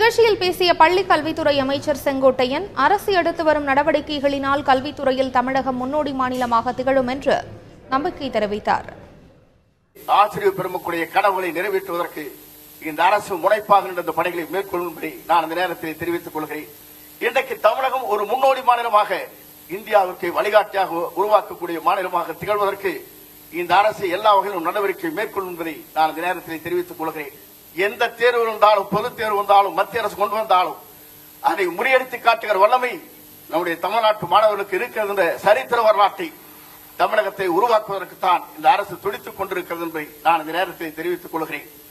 நிகழ்ச்சியில் பேசிய பள்ளி கல்வித்துறை அமைச்சர் செங்கோட்டையன் அரசு எடுத்து வரும் நடவடிக்கைகளினால் கல்வித்துறையில் தமிழகம் முன்னோடி மாநிலமாக திகழும் என்று நம்பிக்கை தெரிவித்தார் ஆசிரியர் பெருமக்குடைய கனவுகளை நிறைவேற்றுவதற்கு இந்த அரசு முனைப்பாக இந்த பணிகளை மேற்கொள்ளும்படி நான் இந்த நேரத்தில் தெரிவித்துக் கொள்கிறேன் இன்றைக்கு தமிழகம் ஒரு முன்னோடி மாநிலமாக இந்தியாவுக்கு வழிகாட்டியாக உருவாக்கக்கூடிய மாநிலமாக திகழ்வதற்கு இந்த அரசு எல்லா வகையிலும் நடவடிக்கை மேற்கொள்ளும் என்பதை நான் இந்த நேரத்தில் தெரிவித்துக் கொள்கிறேன் எந்த தேர்வு வந்தாலும் பொதுத் தேர்வு வந்தாலும் மத்திய அரசு கொண்டு வந்தாலும் அதை முறியடித்து காட்டுகிற வல்லமை நம்முடைய தமிழ்நாட்டு மாணவர்களுக்கு இருக்கிறது என்ற சரித்திர வரலாற்றை தமிழகத்தை உருவாக்குவதற்குத்தான் இந்த அரசு துடித்துக் கொண்டிருக்கிறது என்பதை நான் இந்த நேரத்தில் தெரிவித்துக் கொள்கிறேன்